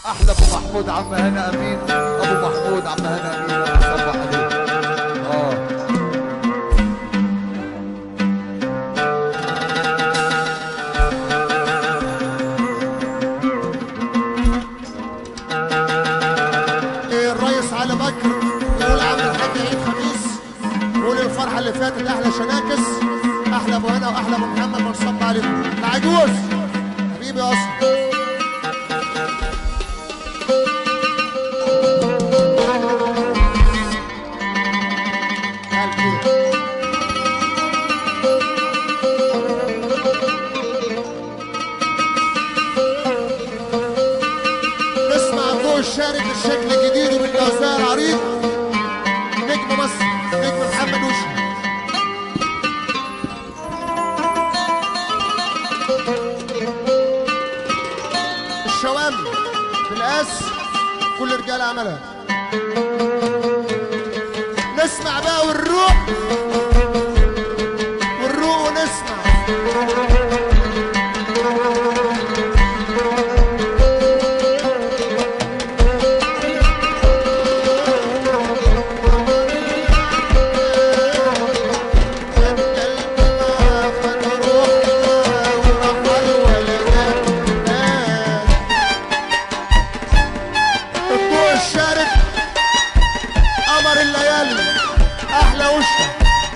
احلى ابو محمود عم هنا امين ابو محمود عم هنا امين أنا بصبح عليه اه الريس علي بكر يقول عم الحاج عيد خميس يقول الفرحه اللي فاتت احلى شناكس احلى ابو هنا واحلى ابو محمد بنصب عليكم العجوز حبيبي يا اصلا نسمع الضوء الشارد بالشكل الجديد وبالتوزيع العريض نجم مصر نجم محمد وشي الشوام بالقاس كل رجال عملها نسمع بقى والروح والروح ونسمع الضوء الشارد قمر الليالي احلى وشه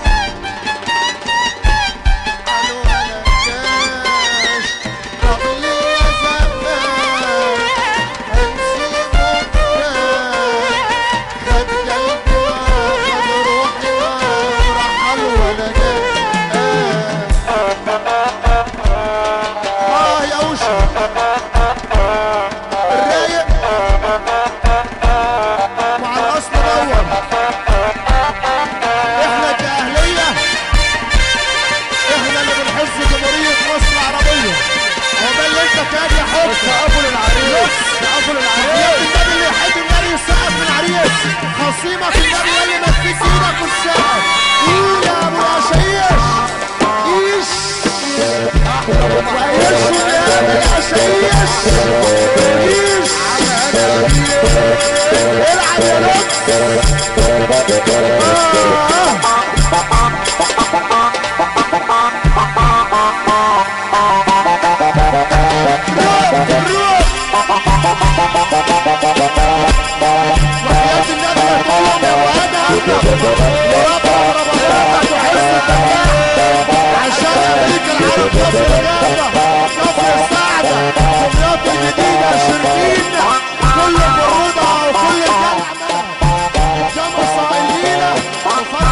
قالوا انا كاش طب ليه يا زمان هنسيبه كاش خد قلبي وخد روحي ورحل وانا جاش اه يا وشه الرايق مع الاصل دور احنا كاهليه احنا اللي بنحس جمهوريه مصر العربيه هو ده اللي انت كان يا حب تقفل العريس تقفل يا العريس ابن النبي اللي يحب النبي يسقف للعريس خصيمك النبي اللي ماسك ايدك والسقف قول يا ابو العشايش ايش وعيش يا ابو العشايش ايش العب يا لطف وحياة النبي لا تقوم يا وهذا عندك ورب رمضان تحس الدنيا عشان امريكا العرب كفر الرياضة كفر السعدة دمياط الجديدة شربين كل البرودة وكل الجامعة جامعة اسرائيلية وفرح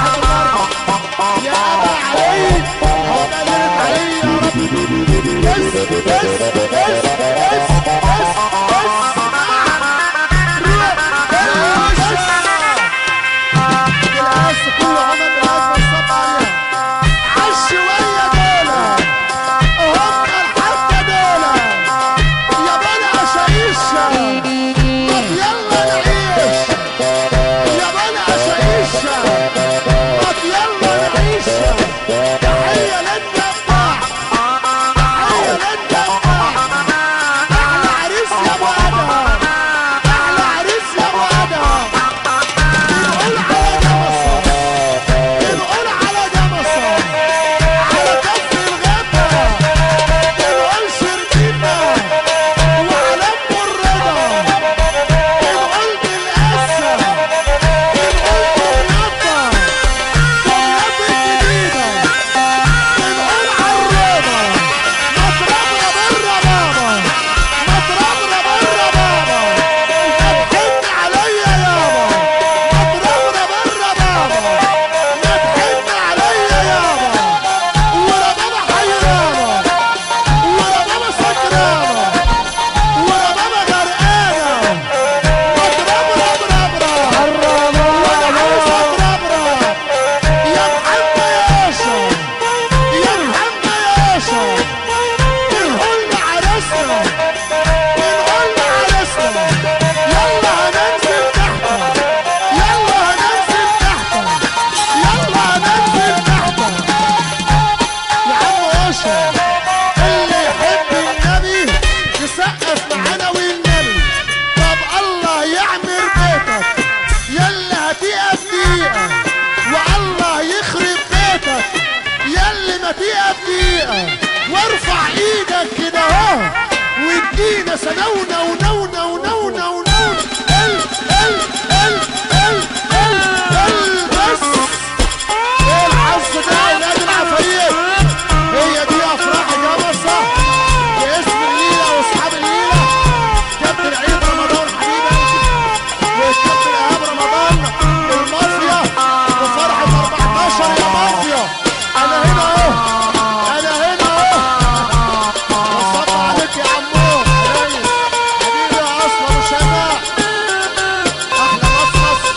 دقيقة بدقيقة وارفع ايدك كده اهو وادينا سنونة ونونة ونونة ونونة ال ال ال ال ال ال بس ايه الحظ ده يا ولاد العفاريت هي دي افراح جمصة باسم الليلة واصحاب الليلة كابتن عيد رمضان حبيبي والكابتن ايهاب رمضان المافيا وفرحة 14 يا مافيا انا هنا اهو انا هنا اهو وصب عليك يا عمو حبيبي حبيبي يا اصلا وشماع احلى مصمص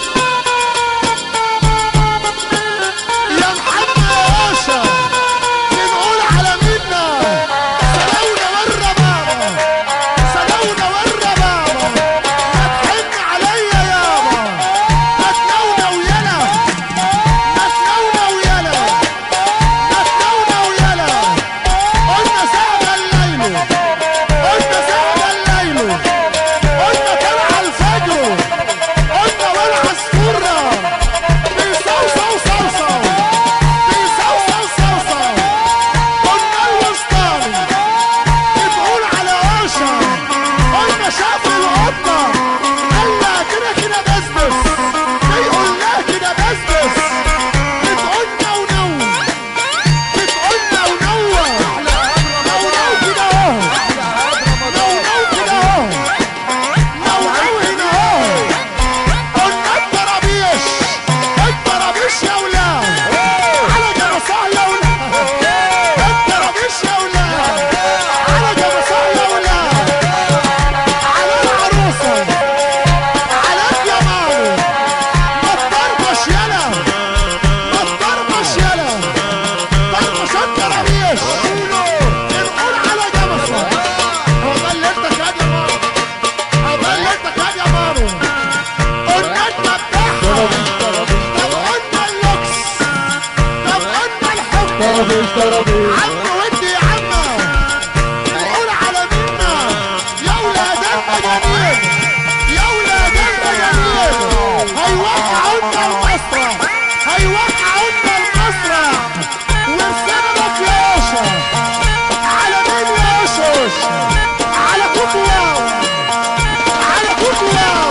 يا محمد يا باشا بنقول على منا سلونا ورا بابا سلونا ورا بابا ما تحن عليا يابا ما تنونا ويلا ما تنونا ويلا ما تنونا ويلا قلنا سهل الليل قلنا سهل الليل قلنا طلع الفجر قلنا والعصفورة بيصوصو صوصو بيصوصو صوصو قلنا الوسطاني بتقول على عشا قلنا شاف القطة قالنا كده كده بسبس بيقول لا كده بسبس بتقولنا ونو بتقولنا ونو نو نو كده اهو نو نو كده اهو نو نو هنا اهو قلنا الطرابيش الطرابيش يا ولاد على جرساه يا ولاد الطرابيش يا ولاد على جرساه يا ولاد على العروسة على الجمال ما تطربش يلا ما تطربش يلا طربش الطرابيش بنقول على جرسة هو ده اللي انت كاد يا مارو هو ده اللي انت كاد يا مارو قلنا الدباحة طب قلنا اللوكس طب قلنا الحب عم ودي يا عم نقول على منا يا ولادنا جميل يا ولادنا جميل هيوقعونا المسرح هيوقعونا المسرح وبسببك يا يوشا على مين يا يوشوش على كوكو على كوكو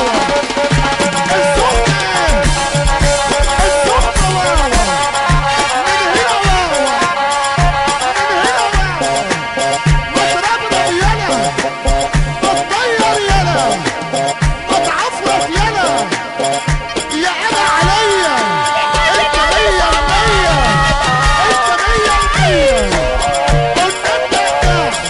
السخنة السخنة واوا من هنا واوا من هنا واوا متربرب يلا متطير يلا متعفرت يلا يا عيب عليا انت مية المية انت مية المية قلنا انت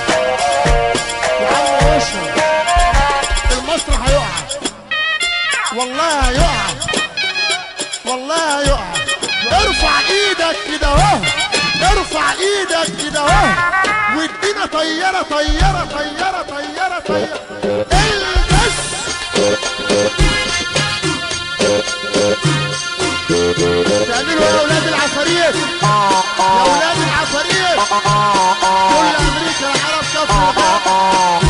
يا عم وشك المسرح هيقع والله هيقع والله هيقع ارفع ايدك كده اهو ارفع ايدك كده اهو وادينا طياره طياره طياره طياره طياره البس تعملوا يا اولاد العفاريت يا اولاد العفاريت كل امريكا العرب كفر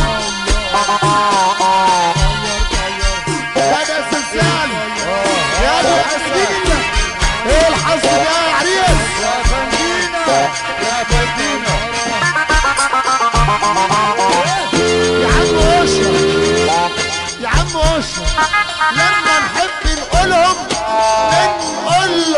يا ده الزلزال يا ده الحسين ايه الحظ ده يا عريس يا فندينا يا فندينا يا عم اشرب يا عم اشرب لما نحب نقولهم بنقول